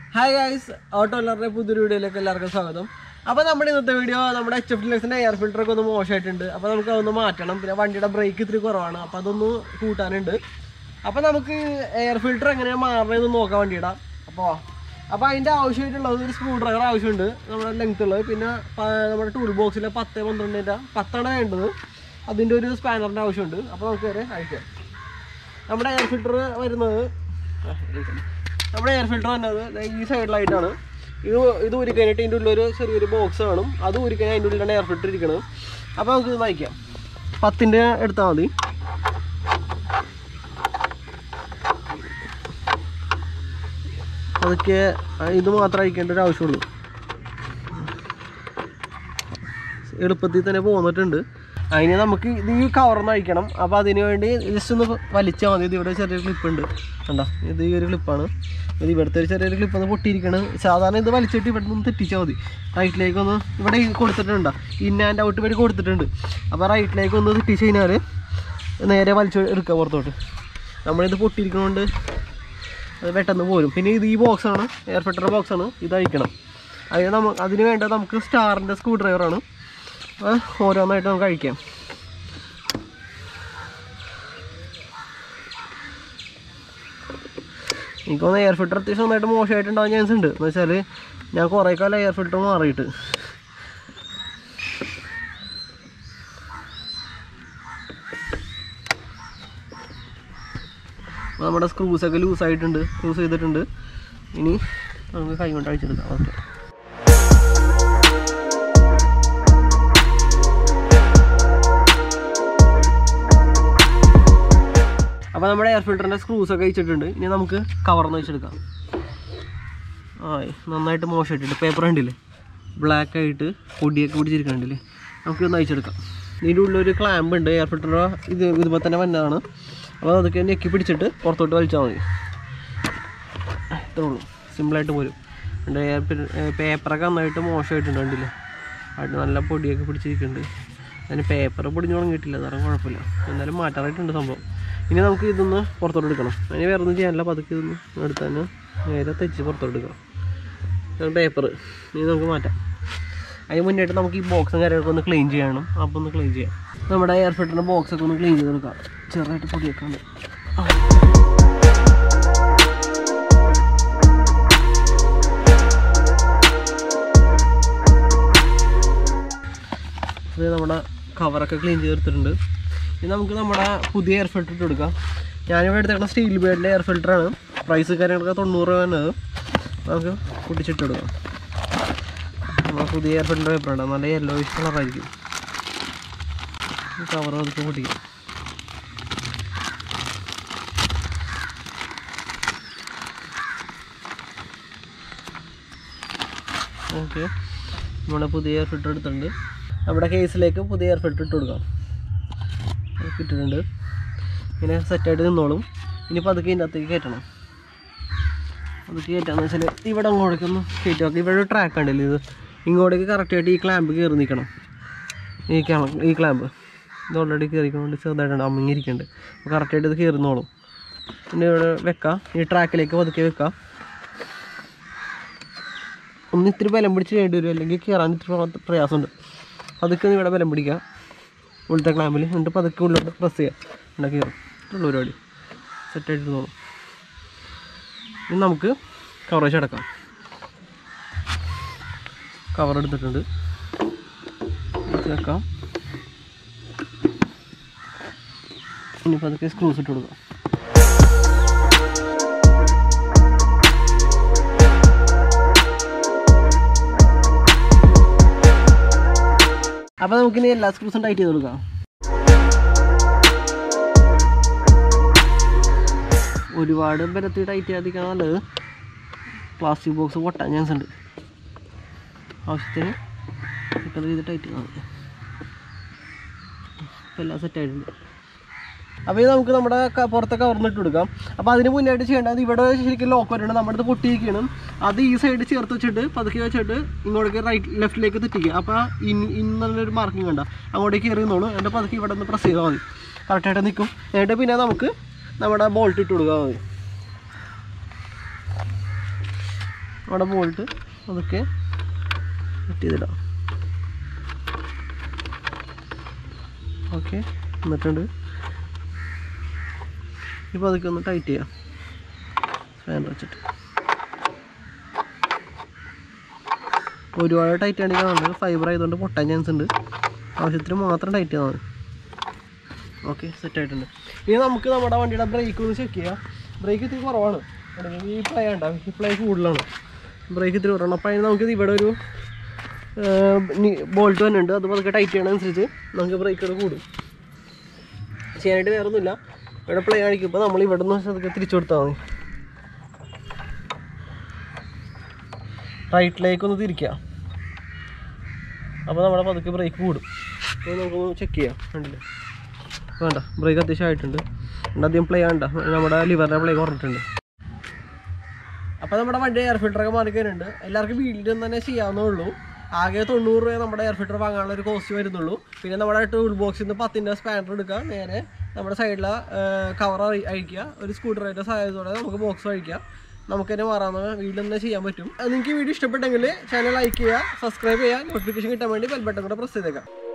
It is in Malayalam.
ഹായ് ഗൈസ് ഓട്ടോ എല്ലാവരുടെ പുതിയൊരു വീഡിയോയിലേക്ക് എല്ലാവർക്കും സ്വാഗതം അപ്പോൾ നമ്മുടെ ഇന്നത്തെ വീഡിയോ നമ്മുടെ എച്ച് എഫ് ഡിലക്സിൻ്റെ എയർ ഫിൽറ്ററൊക്കെ ഒന്ന് മോശമായിട്ടുണ്ട് അപ്പോൾ നമുക്ക് അതൊന്ന് മാറ്റണം പിന്നെ വണ്ടിയുടെ ബ്രേക്ക് ഇത്തിരി കുറവാണ് അപ്പോൾ അതൊന്ന് കൂട്ടാനുണ്ട് അപ്പോൾ നമുക്ക് എയർ ഫിൽറ്റർ എങ്ങനെയാണ് മാറണമെന്ന് നോക്കാൻ വേണ്ടിയിടാം അപ്പോൾ അപ്പോൾ അതിൻ്റെ ആവശ്യമായിട്ടുള്ളത് ഒരു സ്ക്രൂ ഡ്രൈവർ ആവശ്യമുണ്ട് നമ്മുടെ ലെങ്ത് ഉള്ളത് പിന്നെ പ- നമ്മുടെ ടൂൾ ബോക്സിലെ പത്ത് പന്ത്രണ്ടിൻ്റെ പത്താണ് വേണ്ടത് അതിൻ്റെ ഒരു സ്പാനറിൻ്റെ ആവശ്യമുണ്ട് അപ്പോൾ നമുക്ക് വരെ അയക്കാം നമ്മുടെ എയർ ഫിൽറ്റർ വരുന്നത് ആ, ഇരിക്കണം. നമ്മുടെ എയർ ഫിൽറ്റർ വരുന്നത് ദേ ഈ സൈഡിലായിട്ടാണ് ഇത് ഇത് ഊരിക്കഴിഞ്ഞിട്ട് ഇതിൻ്റെ ഉള്ളിലൊരു ചെറിയൊരു ബോക്സ് കാണും അത് ഊരിക്കഴിഞ്ഞാൽ അതിൻ്റെ ഉള്ളിലാണ് എയർ ഫിൽറ്റർ ഇരിക്കുന്നത് അപ്പോൾ നമുക്ക് ഇത് നയിക്കാം പത്തിൻ്റെ എടുത്താൽ മതി അതൊക്കെ ഇത് മാത്രം അയക്കേണ്ട ഒരു ആവശ്യമുള്ളൂ എളുപ്പത്തിൽ തന്നെ പോന്നിട്ടുണ്ട് അതിന് നമുക്ക് ഇത് ഈ കവർന്ന് അയക്കണം അപ്പോൾ അതിന് വേണ്ടി ജസ്റ്റ് ഒന്ന് വലിച്ചാൽ മതി ഇത് ഇവിടെ ചെറിയൊരു ക്ലിപ്പ് ഉണ്ട് കണ്ടോ ഇത് ഈ ഒരു ക്ലിപ്പാണ് ഇത് ഇവിടുത്തെ ഒരു ചെറിയൊരു ക്ലിപ്പ് ഒന്ന് പൊട്ടിയിരിക്കണം സാധാരണ ഇത് വലിച്ചിട്ട് ഇവിടെ നിന്ന് തെറ്റിച്ചാൽ മതി റൈറ്റിലേക്ക് ഒന്ന് ഇവിടെ ഈ കൊടുത്തിട്ടുണ്ട് ഇൻ ആൻഡ് ഔട്ട് വഴി കൊടുത്തിട്ടുണ്ട് അപ്പോൾ റൈറ്റിലേക്ക് ഒന്ന് തെറ്റിച്ച് കഴിഞ്ഞാൽ നേരെ വലിച്ച് എടുക്കുക പുറത്തോട്ട് നമ്മളിത് പൊട്ടിയിരിക്കണോണ്ട് അത് പെട്ടെന്ന് പോരും പിന്നെ ഇത് ഈ ബോക്സാണ് എയർ ഫിൽറ്റർ ബോക്സാണ് ഇത് അഴിക്കണം അതിന് നമ്മ അതിന് വേണ്ട നമുക്ക് സ്റ്റാറിൻ്റെ സ്ക്രൂ ഡ്രൈവറാണ് അപ്പോൾ ഓരോന്നായിട്ട് നമുക്ക് അഴിക്കാം എനിക്കൊന്ന് എയർ ഫിൽറ്റർ അത്യാവശ്യം നന്നായിട്ട് മോശമായിട്ടുണ്ടാകാൻ ചാൻസ് ഉണ്ട് എന്ന് വെച്ചാൽ ഞാൻ കുറേ കാലം എയർ ഫിൽറ്റർ മാറിയിട്ട് അപ്പോൾ നമ്മുടെ സ്ക്രൂസൊക്കെ ലൂസായിട്ടുണ്ട് ലൂസ് ചെയ്തിട്ടുണ്ട് ഇനി നമുക്ക് കൈ കൊണ്ട് അഴിച്ചെടുക്കാം ഓക്കെ അപ്പോൾ നമ്മുടെ എയർ ഫിൽറ്ററിൻ്റെ സ്ക്രൂസൊക്കെ അയച്ചിട്ടുണ്ട് ഇനി നമുക്ക് കവർന്ന് വെച്ചെടുക്കാം ആയി നന്നായിട്ട് മോശമായിട്ടുണ്ട് പേപ്പർ കണ്ടില്ലേ ബ്ലാക്ക് ആയിട്ട് പൊടിയൊക്കെ പിടിച്ചിരിക്കണ്ടില്ലേ നമുക്ക് ഇതൊന്ന് അയച്ചെടുക്കാം ഇതിൻ്റെ ഉള്ളിലൊരു ക്ലാമ്പ് ഉണ്ട് എയർ ഫിൽറ്റർ ഇത് ഇതുപോലെ തന്നെ വന്നതാണ് അപ്പോൾ അതൊക്കെ ഞെക്കി പിടിച്ചിട്ട് പുറത്തോട്ട് വലിച്ചാൽ മതി ഇത്രേ ഉള്ളൂ സിമ്പിളായിട്ട് പോരും എൻ്റെ എയർ പേപ്പറൊക്കെ നന്നായിട്ട് മോശമായിട്ടുണ്ട് കണ്ടില്ലേ അത് നല്ല പൊടിയൊക്കെ പിടിച്ചിരിക്കുന്നുണ്ട് അതിന് പേപ്പർ പൊടിഞ്ഞു തുടങ്ങിയിട്ടില്ല അതാണ് കുഴപ്പമില്ല എന്തായാലും മാറ്റാറായിട്ടുണ്ട് സംഭവം ഇനി നമുക്ക് ഇതൊന്ന് പുറത്തോട്ട് എടുക്കണം അതിന് വേറെ ഒന്നും ചെയ്യാനില്ല പതുക്കെ ഇതൊന്ന് എടുത്ത് തന്നെ നേരെ തെച്ച് പുറത്തോട്ട് എടുക്കണം പേപ്പർ ഇനി നമുക്ക് മാറ്റാം അതിന് മുന്നായിട്ട് നമുക്ക് ഈ ബോക്സും കാര്യങ്ങളൊക്കെ ഒന്ന് ക്ലീൻ ചെയ്യണം അപ്പോൾ ഒന്ന് ക്ലീൻ ചെയ്യാം നമ്മുടെ എയർ ഫിൽറ്ററിൻ്റെ ബോക്സൊക്കെ ഒന്ന് ക്ലീൻ ചെയ്തെടുക്കാം ചെറുതായിട്ട് പൊടിയൊക്കെ ഉണ്ട് ഇത് നമ്മുടെ കവറൊക്കെ ക്ലീൻ ചെയ്തെടുത്തിട്ടുണ്ട് ഇനി നമുക്ക് നമ്മുടെ പുതിയ എയർ ഫിൽറ്റർ ഇട്ട് കൊടുക്കാം ഞാനിവിടെ എടുത്തേക്കുന്ന സ്റ്റീൽ ബേഡിൻ്റെ എയർ ഫിൽറ്ററാണ് പ്രൈസ് കാര്യങ്ങളൊക്കെ തൊണ്ണൂറ് രൂപ വന്നത് നമുക്ക് പൊട്ടിച്ചിട്ട് കൊടുക്കാം നമ്മുടെ പുതിയ എയർ ഫിൽറ്റർ പേപ്പർ ഉണ്ട് നല്ല യെല്ലോയിഷ് കളറായിരിക്കും കവർ അതൊക്കെ പൊട്ടിക്കാം ഓക്കെ നമ്മുടെ പുതിയ എയർ ഫിൽറ്റർ എടുത്തിട്ടുണ്ട് നമ്മുടെ കേസിലേക്ക് പുതിയ എയർ ഫിൽറ്റർ ഇട്ട് കൊടുക്കാം അതൊക്കെ ഇട്ടിട്ടുണ്ട് ഇങ്ങനെ സെറ്റായിട്ട് നിന്നോളും ഇനിയിപ്പോൾ അതൊക്കെ ഇതിൻ്റെ അകത്തേക്ക് കയറ്റണം അതൊക്കെ കയറ്റാന്ന് വെച്ചാൽ ഇവിടെ അങ്ങോട്ടേക്കൊന്ന് കയറ്റി നോക്കാം ഇവിടെ ഒരു ട്രാക്ക് ഉണ്ടല്ലോ ഇത് ഇങ്ങോട്ടേക്ക് കറക്റ്റായിട്ട് ഈ ക്ലാമ്പ് കയറി നിൽക്കണം ഈ ക്ലാ ഈ ക്ലാമ്പ് ഇത് ഓൾറെഡി കയറിക്കൊണ്ട് ചെറുതായിട്ടുണ്ട് അമ്മിങ്ങിരിക്കുന്നുണ്ട് അപ്പോൾ കറക്റ്റായിട്ട് ഇത് കയറുന്നോളും പിന്നെ ഇവിടെ വെക്കാം ഈ ട്രാക്കിലേക്ക് പതുക്കെ വെക്കാം ഒന്ന് ഇത്തിരി ബലം പിടിച്ച് വേണ്ടി വരും അല്ലെങ്കിൽ കയറാൻ ഇത്തിരി പ്ര- പ്രയാസമുണ്ട് അതൊക്കെ ഒന്ന് ഇവിടെ ബലം പിടിക്കുക ഉള്ളിലത്തെ ക്ലാമ്പിൽ എന്നിട്ട് പതുക്കെ ഉള്ളിലോട്ട് പ്രസ് ചെയ്യുക ഉണ്ടാക്കി കയറും ഇത്രയുള്ള പരിപാടി സെറ്റായിട്ട് തോന്നും ഇനി നമുക്ക് കവറേജ് അടക്കാം കവർ എടുത്തിട്ടുണ്ട് എടുത്ത് വെക്കാം ഇനി പതുക്കെ സ്ക്രൂസ് ഇട്ട് കൊടുക്കാം അപ്പോൾ നമുക്കിനി എല്ലാ സ്ക്രൂസും ടൈറ്റ് ചെയ്ത് കൊടുക്കാം ഒരുപാട് ബലത്തിൽ ടൈറ്റ് ചെയ്യാതിരിക്കാൻ നല്ലത് പ്ലാസ്റ്റിക് ബോക്സ് പൊട്ടാൻ ചാൻസ് ഉണ്ട് ആവശ്യത്തിന് ഇപ്പം ഇത് ടൈറ്റ് ചെയ്താൽ മതി ഇപ്പം എല്ലാം സെറ്റായിട്ടുണ്ട് അപ്പോൾ ഇത് നമുക്ക് നമ്മുടെ ക- പുറത്തെ കവർന്നിട്ട് കൊടുക്കാം അപ്പോൾ അതിന് മുന്നായിട്ട് ചെയ്യേണ്ടത് ഇവിടെ ശരിക്കും ലോക്ക് വരുന്നുണ്ട് നമ്മുടെ അടുത്ത് പൊട്ടിയിരിക്കണം അത് ഈ സൈഡ് ചേർത്ത് വെച്ചിട്ട് പതുക്കെ വെച്ചിട്ട് ഇങ്ങോട്ടേക്ക് റൈറ്റ് ലെഫ്റ്റിലേക്ക് തെറ്റിക്കുക അപ്പോൾ ഇൻ ഇന്നുള്ളൊരു മാർക്കിംഗ് ഉണ്ട് അങ്ങോട്ടേക്ക് കയറി നിന്നോളൂ എന്നിട്ട് പതുക്കെ ഇവിടെ നിന്ന് പ്രസ് ചെയ്താൽ മതി കറക്റ്റായിട്ട് നിൽക്കും എന്നിട്ട് പിന്നെ നമുക്ക് നമ്മുടെ ബോൾട്ട് ഇട്ട് കൊടുക്കാൻ മതി അവിടെ ബോൾട്ട് അതൊക്കെ ഫിറ്റ് ചെയ്തിടാം ഓക്കെ എന്നിട്ടുണ്ട് ഇപ്പോൾ അതൊക്കെ ഒന്ന് ടൈറ്റ് ചെയ്യാം ഫാൻ വെച്ചിട്ട് ഒരുപാട് ടൈറ്റ് ആണെങ്കിൽ നമ്മൾ ഫൈബർ ആയതുകൊണ്ട് പൊട്ടാൻ ചാൻസ് ഉണ്ട് ആവശ്യത്തിന് മാത്രം ടൈറ്റ് ചെയ്താൽ മതി ഓക്കെ സെറ്റ് ആയിട്ടുണ്ട് ഇനി നമുക്ക് നമ്മുടെ വണ്ടിയുടെ ബ്രേക്ക് ഒന്ന് ചെക്ക് ചെയ്യാം ബ്രേക്ക് ഇത്തിരി കുറവാണ് അല്ലെങ്കിൽ ഈ പ്ലേ ഉണ്ടാവും ഈ പ്ലേ കൂടുതലാണ് ബ്രേക്ക് ഇത്തിരി കുറവാണ് അപ്പോൾ അതിന് നമുക്ക് ഇവിടെ ഒരു ബോൾട്ട് തന്നെ ഉണ്ട് അത് പതുക്കെ ടൈറ്റ് ചെയ്യണതനുസരിച്ച് നമുക്ക് ബ്രേക്കുകൾ കൂടും ചെയ്യാനായിട്ട് വേറെ ഒന്നുമില്ല ഇവിടെ പ്ലേ കാണിക്കുമ്പോൾ നമ്മൾ ഇവിടെ നിന്ന് അതൊക്കെ തിരിച്ചു കൊടുത്താൽ മതി റൈറ്റിലേക്ക് ഒന്ന് തിരിക്കുക അപ്പോൾ നമ്മുടെ പതുക്കെ ബ്രേക്ക് കൂടും അപ്പോൾ നമുക്കൊന്ന് ചെക്ക് ചെയ്യാം കണ്ടില്ലേ വേണ്ട ബ്രേക്ക് അത്യാവശ്യം ആയിട്ടുണ്ട് ഉണ്ട് അധികം പ്ലേ ആണ്ട നമ്മുടെ ലിവറിൻ്റെ പ്ലേ കുറഞ്ഞിട്ടുണ്ട് അപ്പോൾ നമ്മുടെ വണ്ടി എയർ ഫിൽറ്ററൊക്കെ മാറി കഴിഞ്ഞിട്ടുണ്ട് എല്ലാവർക്കും വീട്ടിൽ നിന്ന് തന്നെ ചെയ്യാവുന്നേ ഉള്ളൂ ആകെ തൊണ്ണൂറ് രൂപ നമ്മുടെ എയർ ഫിൽറ്റർ വാങ്ങാനുള്ള ഒരു കോസ്റ്റ് വരുന്നുള്ളൂ പിന്നെ നമ്മുടെ ടൂൾ ബോക്സിൽ നിന്ന് പത്തിൻ്റെ സ്പാനർ എടുക്കുക നേരെ നമ്മുടെ സൈഡിലെ കവർ അഴിക്കുക ഒരു സ്ക്രൂ ഡ്രൈവറിൻ്റെ സഹായത്തോടെ നമുക്ക് ബോക്സ് അഴിക്കുക നമുക്ക് തന്നെ മാറാവുന്ന വീട്ടിൽ തന്നെ ചെയ്യാൻ പറ്റും അത് നിങ്ങൾക്ക് ഈ വീഡിയോ ഇഷ്ടപ്പെട്ടെങ്കിൽ ചാനൽ ലൈക്ക് ചെയ്യുക സബ്സ്ക്രൈബ് ചെയ്യുക നോട്ടിഫിക്കേഷൻ കിട്ടാൻ വേണ്ടി ബെൽ ബട്ടൺ കൂടെ പ്രസ് ചെയ്തേക്കാം